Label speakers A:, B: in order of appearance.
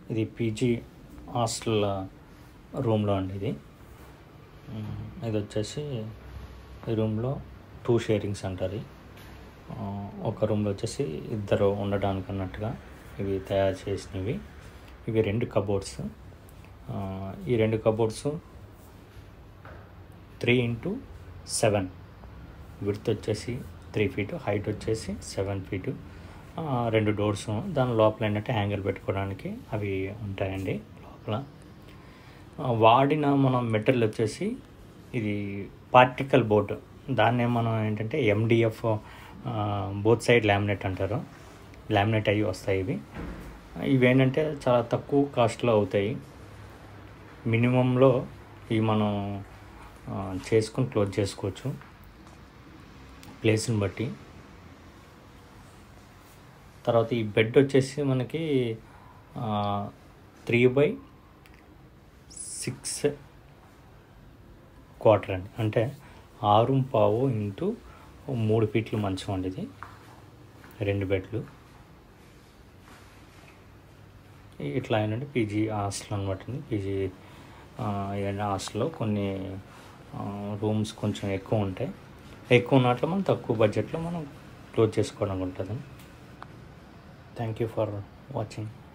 A: ఇది PG hostel రూమ్లో అండి ఇది మ్, ఇది వచ్చేసి ఈ రూమ్లో టూ షేరింగ్స్ అంటారు ఆ, ఒక రూమ్లో వచ్చేసి ఇద్దరు ఉండడానికి అన్నట్టుగా ఇవి తయారు చేసినవి ఇవి రెండు కబోర్డ్స్ ఈ రెండు cupboards three into seven width వచ్చేసి త్రీ ఫీట్ హైట్ వచ్చేసి సెవెన్ ఫీటు రెండు డోర్స్ దాని లోపల ఏంటంటే హ్యాంగర్ పెట్టుకోవడానికి అవి ఉంటాయండి లోపల ఆ, వాడిన మనం మెటీరియల్ వచ్చేసి ఇది పార్టికల్ బోర్డు దాన్నే మనం ఏంటంటే ఎండిఎఫ్ బోత్ సైడ్ లామినేట్ అంటారు లామినేట్ అయ్యి వస్తాయి ఇవి ఇవి ఏంటంటే చాలా తక్కువ కాస్ట్లో అవుతాయి మినిమంలో ఇవి మనం ఆ, చేసుకుని క్లోజ్ చేసుకోవచ్చు ప్లేస్ని బట్టి తర్వాత ఈ బెడ్ వచ్చేసి మనకి త్రీ బై సిక్స్ క్వార్టర్ అండి అంటే ఆరు పావు ఇంటూ మూడు ఫీట్లు మంచం అండి ఇది రెండు బెడ్లు ఇట్లా ఏంటంటే పీజీ హాస్టల్ అనమాట అండి పీజీ ఇవన్నీ హాస్టల్లో కొన్ని రూమ్స్ కొంచెం ఎక్కువ ఉంటాయి ఎక్కువ ఉన్నట్లు మనం తక్కువ బడ్జెట్లో మనం క్లోజ్ చేసుకోవడం ఉంటుంది థ్యాంక్ యూ ఫర్ వాచింగ్